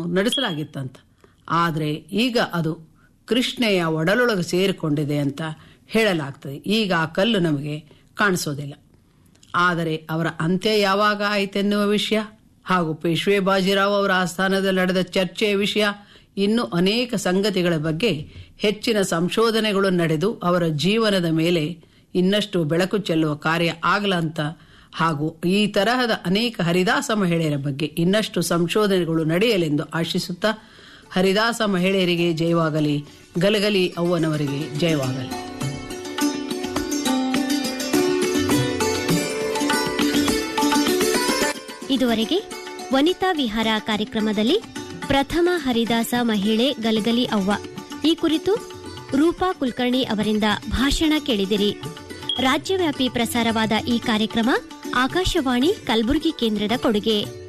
ನಡೆಸಲಾಗಿತ್ತಂತ ಆದರೆ ಈಗ ಅದು ಕೃಷ್ಣೆಯ ಒಡಲೊಳಗೆ ಸೇರಿಕೊಂಡಿದೆ ಅಂತ ಹೇಳಲಾಗ್ತದೆ ಈಗ ಆ ಕಲ್ಲು ನಮಗೆ ಕಾಣಿಸೋದಿಲ್ಲ ಆದರೆ ಅವರ ಅಂತ್ಯ ಯಾವಾಗ ಆಯಿತೆನ್ನುವ ವಿಷಯ ಹಾಗೂ ಪೇಶ್ವೆ ಬಾಜಿರಾವ್ ಅವರ ಆಸ್ಥಾನದಲ್ಲಿ ನಡೆದ ಚರ್ಚೆಯ ವಿಷಯ ಇನ್ನೂ ಅನೇಕ ಸಂಗತಿಗಳ ಬಗ್ಗೆ ಹೆಚ್ಚಿನ ಸಂಶೋಧನೆಗಳು ನಡೆದು ಅವರ ಜೀವನದ ಮೇಲೆ ಇನ್ನಷ್ಟು ಬೆಳಕು ಚೆಲ್ಲುವ ಕಾರ್ಯ ಆಗಲಂತ ಹಾಗೂ ಈ ತರಹದ ಅನೇಕ ಹರಿದಾಸ ಮಹಿಳೆಯರ ಬಗ್ಗೆ ಇನ್ನಷ್ಟು ಸಂಶೋಧನೆಗಳು ನಡೆಯಲೆಂದು ಆಶಿಸುತ್ತಾ ಹರಿದಾಸ ಮಹಿಳೆಯರಿಗೆ ಜಯವಾಗಲಿ ಗಲಗಲಿ ಅವ್ವನವರಿಗೆ ಜಯವಾಗಲಿ ಇದುವರೆಗೆ ವನಿತಾ ವಿಹಾರ ಕಾರ್ಯಕ್ರಮದಲ್ಲಿ ಪ್ರಥಮ ಹರಿದಾಸ ಮಹಿಳೆ ಗಲಗಲಿ ಅವ್ವ ಈ ಕುರಿತು ರೂಪಾ ಕುಲಕರ್ಣಿ ಅವರಿಂದ ಭಾಷಣ ಕೇಳಿದಿರಿ ರಾಜ್ಯವ್ಯಾಪಿ ಪ್ರಸಾರವಾದ ಈ ಕಾರ್ಯಕ್ರಮ ಆಕಾಶವಾಣಿ ಕಲಬುರಗಿ ಕೇಂದ್ರದ ಕೊಡುಗೆ